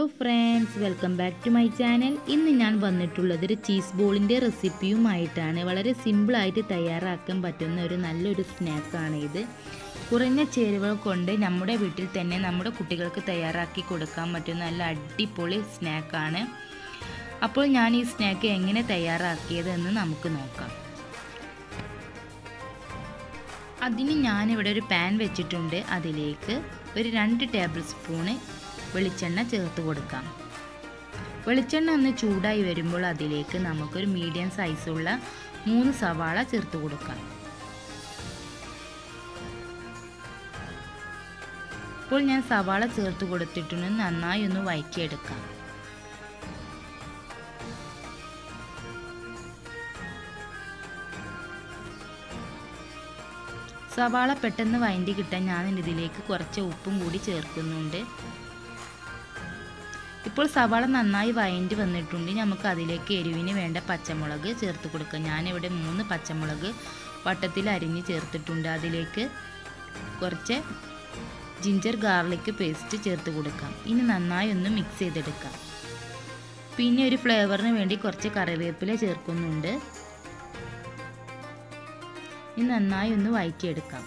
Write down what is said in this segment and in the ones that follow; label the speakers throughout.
Speaker 1: friends welcome back to my channel ഇന്ന് ഞാൻ വന്നിട്ടുള്ളത് ഒരു ചീസ് ബോളിൻ്റെ റെസിപ്പിയുമായിട്ടാണ് വളരെ സിമ്പിളായിട്ട് തയ്യാറാക്കാൻ പറ്റുന്ന ഒരു നല്ലൊരു സ്നാക്കാണ് ഇത് കുറഞ്ഞ ചേരുവകൾ കൊണ്ട് നമ്മുടെ വീട്ടിൽ തന്നെ നമ്മുടെ കുട്ടികൾക്ക് തയ്യാറാക്കി കൊടുക്കാൻ പറ്റുന്ന നല്ല അടിപൊളി സ്നാക്കാണ് അപ്പോൾ ഞാൻ ഈ സ്നാക്ക് എങ്ങനെ തയ്യാറാക്കിയതെന്ന് നമുക്ക് നോക്കാം അതിന് ഞാനിവിടെ ഒരു പാൻ വെച്ചിട്ടുണ്ട് അതിലേക്ക് ഒരു രണ്ട് ടേബിൾ സ്പൂണ് വെളിച്ചെണ്ണ ചേർത്ത് കൊടുക്കാം വെളിച്ചെണ്ണ ഒന്ന് ചൂടായി വരുമ്പോൾ അതിലേക്ക് നമുക്കൊരു മീഡിയം സൈസുള്ള മൂന്ന് സവാള ചേർത്ത് കൊടുക്കാം ഇപ്പോൾ ഞാൻ സവാള ചേർത്ത് കൊടുത്തിട്ടുണ്ട് നന്നായി ഒന്ന് വഴറ്റിയെടുക്കാം സവാള പെട്ടെന്ന് വഴണ്ടി കിട്ടാൻ ഞാൻ ഇതിലേക്ക് കുറച്ച് ഉപ്പും കൂടി ചേർക്കുന്നുണ്ട് ഇപ്പോൾ സവാള നന്നായി വഴണ്ടി വന്നിട്ടുണ്ട് നമുക്ക് അതിലേക്ക് എരിവിന് വേണ്ട പച്ചമുളക് ചേർത്ത് കൊടുക്കാം ഞാനിവിടെ മൂന്ന് പച്ചമുളക് വട്ടത്തിൽ അരിഞ്ഞ് ചേർത്തിട്ടുണ്ട് അതിലേക്ക് കുറച്ച് ജിഞ്ചർ ഗാർലിക് പേസ്റ്റ് ചേർത്ത് കൊടുക്കാം ഇനി നന്നായി ഒന്ന് മിക്സ് ചെയ്തെടുക്കാം പിന്നെ ഒരു ഫ്ലേവറിന് വേണ്ടി കുറച്ച് കറിവേപ്പില ചേർക്കുന്നുണ്ട് ഇനി നന്നായി ഒന്ന് വഴറ്റിയെടുക്കാം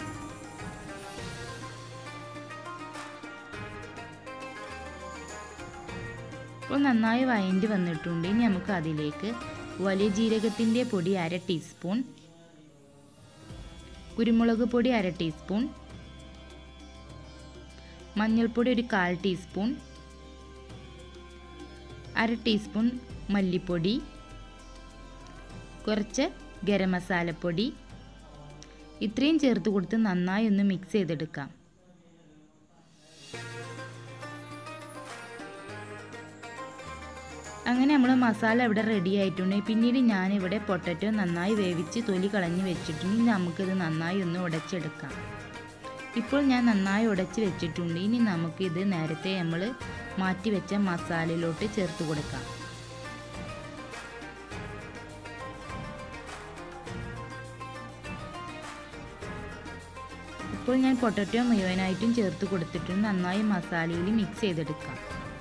Speaker 1: ഇപ്പോൾ നന്നായി വഴണ്ടി വന്നിട്ടുണ്ട് ഇനി നമുക്ക് അതിലേക്ക് വലിയ ജീരകത്തിൻ്റെ പൊടി അര ടീസ്പൂൺ കുരുമുളക് പൊടി അര ടീസ്പൂൺ മഞ്ഞൾപ്പൊടി ഒരു കാൽ ടീസ്പൂൺ അര ടീസ്പൂൺ മല്ലിപ്പൊടി കുറച്ച് ഗരം മസാലപ്പൊടി ഇത്രയും ചേർത്ത് കൊടുത്ത് നന്നായി ഒന്ന് മിക്സ് ചെയ്തെടുക്കാം അങ്ങനെ നമ്മൾ മസാല ഇവിടെ റെഡി ആയിട്ടുണ്ട് പിന്നീട് ഞാനിവിടെ പൊട്ടറ്റോ നന്നായി വേവിച്ച് തൊലി കളഞ്ഞ് വെച്ചിട്ടുണ്ട് ഇനി നമുക്കിത് നന്നായി ഒന്ന് ഉടച്ചെടുക്കാം ഇപ്പോൾ ഞാൻ നന്നായി ഉടച്ച് വെച്ചിട്ടുണ്ട് ഇനി നമുക്കിത് നേരത്തെ നമ്മൾ മാറ്റി വെച്ച മസാലയിലോട്ട് ചേർത്ത് കൊടുക്കാം ഇപ്പോൾ ഞാൻ പൊട്ടറ്റോ മുഴുവനായിട്ടും ചേർത്ത് കൊടുത്തിട്ടുണ്ട് നന്നായി മസാലയിൽ മിക്സ് ചെയ്തെടുക്കാം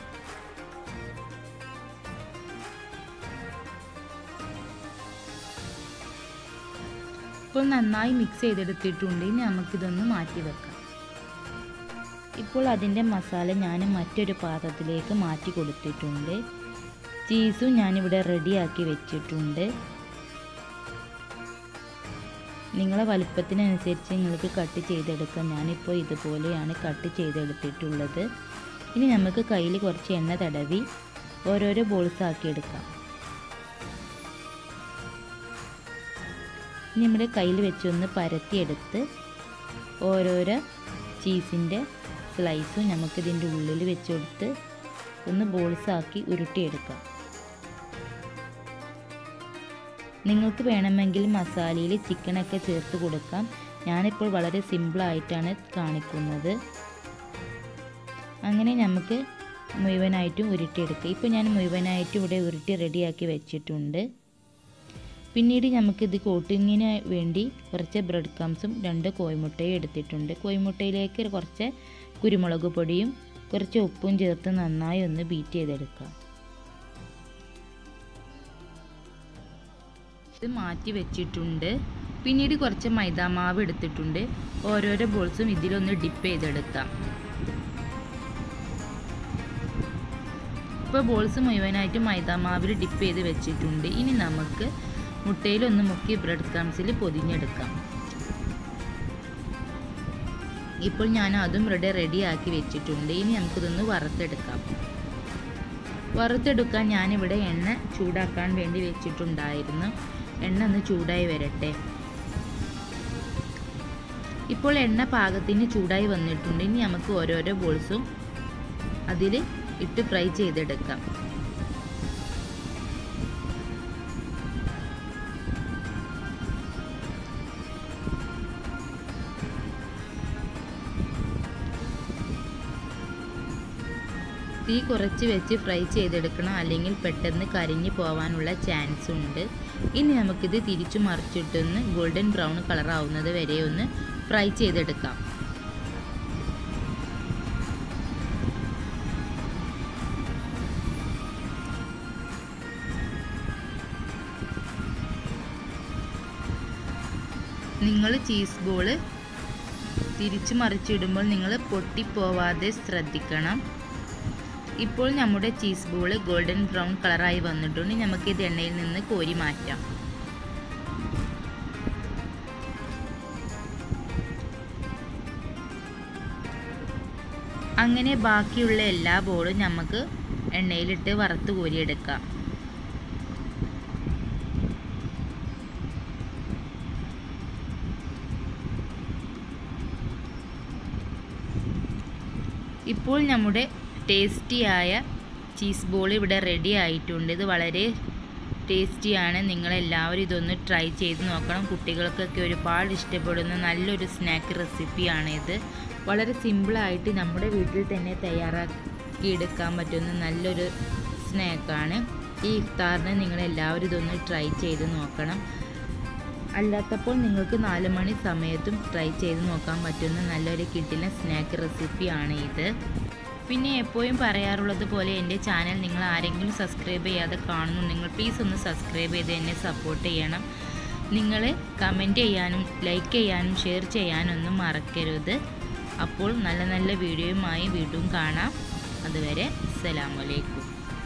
Speaker 1: ഇപ്പോൾ നന്നായി മിക്സ് ചെയ്തെടുത്തിട്ടുണ്ട് ഇനി നമുക്കിതൊന്ന് മാറ്റി വെക്കാം ഇപ്പോൾ അതിൻ്റെ മസാല ഞാൻ മറ്റൊരു പാത്രത്തിലേക്ക് മാറ്റി കൊടുത്തിട്ടുണ്ട് ചീസും ഞാനിവിടെ റെഡിയാക്കി വെച്ചിട്ടുണ്ട് നിങ്ങളെ വലുപ്പത്തിനനുസരിച്ച് നിങ്ങൾക്ക് കട്ട് ചെയ്തെടുക്കാം ഞാനിപ്പോൾ ഇതുപോലെയാണ് കട്ട് ചെയ്തെടുത്തിട്ടുള്ളത് ഇനി നമുക്ക് കയ്യിൽ കുറച്ച് എണ്ണ തടവി ഓരോരോ ബോൾസ് ആക്കി എടുക്കാം ഇനി നമ്മുടെ കയ്യിൽ വെച്ചൊന്ന് പരത്തിയെടുത്ത് ഓരോരോ ചീസിൻ്റെ സ്ലൈസും നമുക്കിതിൻ്റെ ഉള്ളിൽ വെച്ച് കൊടുത്ത് ഒന്ന് ബോൾസാക്കി ഉരുട്ടിയെടുക്കാം നിങ്ങൾക്ക് വേണമെങ്കിൽ മസാലയിൽ ചിക്കനൊക്കെ ചേർത്ത് കൊടുക്കാം ഞാനിപ്പോൾ വളരെ സിമ്പിളായിട്ടാണ് കാണിക്കുന്നത് അങ്ങനെ നമുക്ക് മുഴുവനായിട്ടും ഉരുട്ടിയെടുക്കാം ഇപ്പോൾ ഞാൻ മുഴുവനായിട്ടും ഇവിടെ ഉരുട്ടി റെഡിയാക്കി വെച്ചിട്ടുണ്ട് പിന്നീട് നമുക്കിത് കോട്ടിങ്ങിന് വേണ്ടി കുറച്ച് ബ്രെഡ് ക്രംസും രണ്ട് കോഴിമുട്ടയും എടുത്തിട്ടുണ്ട് കോഴിമുട്ടയിലേക്ക് കുറച്ച് കുരുമുളക് പൊടിയും കുറച്ച് ഉപ്പും ചേർത്ത് നന്നായി ഒന്ന് ബീറ്റ് ചെയ്തെടുക്കാം ഇത് മാറ്റി വെച്ചിട്ടുണ്ട് പിന്നീട് കുറച്ച് മൈദാമാവ് എടുത്തിട്ടുണ്ട് ഓരോരോ ബോൾസും ഇതിലൊന്ന് ഡിപ്പ് ചെയ്തെടുക്കാം ഇപ്പോൾ ബോൾസ് മുഴുവനായിട്ട് മൈദാമാവിൽ ഡിപ്പ് ചെയ്ത് വെച്ചിട്ടുണ്ട് ഇനി നമുക്ക് മുട്ടയിലൊന്ന് മുക്കി ബ്രെഡ് ക്രംസിൽ പൊതിഞ്ഞെടുക്കാം ഇപ്പോൾ ഞാൻ അതും ഇവിടെ റെഡിയാക്കി വെച്ചിട്ടുണ്ട് ഇനി നമുക്കിതൊന്ന് വറുത്തെടുക്കാം വറുത്തെടുക്കാൻ ഞാനിവിടെ എണ്ണ ചൂടാക്കാൻ വേണ്ടി വെച്ചിട്ടുണ്ടായിരുന്നു എണ്ണ ഒന്ന് ചൂടായി വരട്ടെ ഇപ്പോൾ എണ്ണ പാകത്തിന് ചൂടായി വന്നിട്ടുണ്ട് ഇനി നമുക്ക് ഓരോരോ ബോൾസും അതിൽ ഇട്ട് ഫ്രൈ ചെയ്തെടുക്കാം തീ കുറച്ച് വെച്ച് ഫ്രൈ ചെയ്തെടുക്കണം അല്ലെങ്കിൽ പെട്ടെന്ന് കരിഞ്ഞു പോകാനുള്ള ചാൻസ് ഉണ്ട് ഇനി നമുക്കിത് തിരിച്ചു മറിച്ചിട്ടൊന്ന് ഗോൾഡൻ ബ്രൗൺ കളർ ആവുന്നത് വരെ ഒന്ന് ഫ്രൈ ചെയ്തെടുക്കാം നിങ്ങൾ ചീസ് ബോള് തിരിച്ചു മറിച്ചിടുമ്പോൾ നിങ്ങൾ പൊട്ടിപ്പോവാതെ ശ്രദ്ധിക്കണം ഇപ്പോൾ നമ്മുടെ ചീസ് ബോൾ ഗോൾഡൻ ബ്രൗൺ കളറായി വന്നിട്ടുണ്ട് നമുക്ക് ഇത് എണ്ണയിൽ നിന്ന് കോരി മാറ്റാം അങ്ങനെ ബാക്കിയുള്ള എല്ലാ ബോളും നമുക്ക് എണ്ണയിലിട്ട് വറുത്ത് കോരിയെടുക്കാം ഇപ്പോൾ നമ്മുടെ ടേസ്റ്റിയായ ചീസ് ബോൾ ഇവിടെ റെഡി ആയിട്ടുണ്ട് ഇത് വളരെ ടേസ്റ്റിയാണ് നിങ്ങളെല്ലാവരും ഇതൊന്ന് ട്രൈ ചെയ്ത് നോക്കണം കുട്ടികൾക്കൊക്കെ ഒരുപാട് ഇഷ്ടപ്പെടുന്ന നല്ലൊരു സ്നാക്ക് റെസിപ്പിയാണ് ഇത് വളരെ സിമ്പിളായിട്ട് നമ്മുടെ വീട്ടിൽ തന്നെ തയ്യാറാക്കി എടുക്കാൻ പറ്റുന്ന നല്ലൊരു സ്നാക്കാണ് ഈ ഇഫ്താറിന് നിങ്ങളെല്ലാവരും ഇതൊന്ന് ട്രൈ ചെയ്ത് നോക്കണം അല്ലാത്തപ്പോൾ നിങ്ങൾക്ക് നാല് മണി സമയത്തും ട്രൈ ചെയ്ത് നോക്കാൻ പറ്റുന്ന നല്ലൊരു കിട്ടിന സ്നാക്ക് റെസിപ്പിയാണ് ഇത് പിന്നെ എപ്പോഴും പറയാറുള്ളത് പോലെ എൻ്റെ ചാനൽ നിങ്ങൾ ആരെങ്കിലും സബ്സ്ക്രൈബ് ചെയ്യാതെ കാണുന്നുണ്ടെങ്കിൽ പ്ലീസ് ഒന്ന് സബ്സ്ക്രൈബ് ചെയ്ത് എന്നെ സപ്പോർട്ട് ചെയ്യണം നിങ്ങൾ കമൻറ്റ് ചെയ്യാനും ലൈക്ക് ചെയ്യാനും ഷെയർ ചെയ്യാനൊന്നും മറക്കരുത് അപ്പോൾ നല്ല നല്ല വീഡിയോയുമായി വീണ്ടും കാണാം അതുവരെ അസ്സലാമലൈക്കും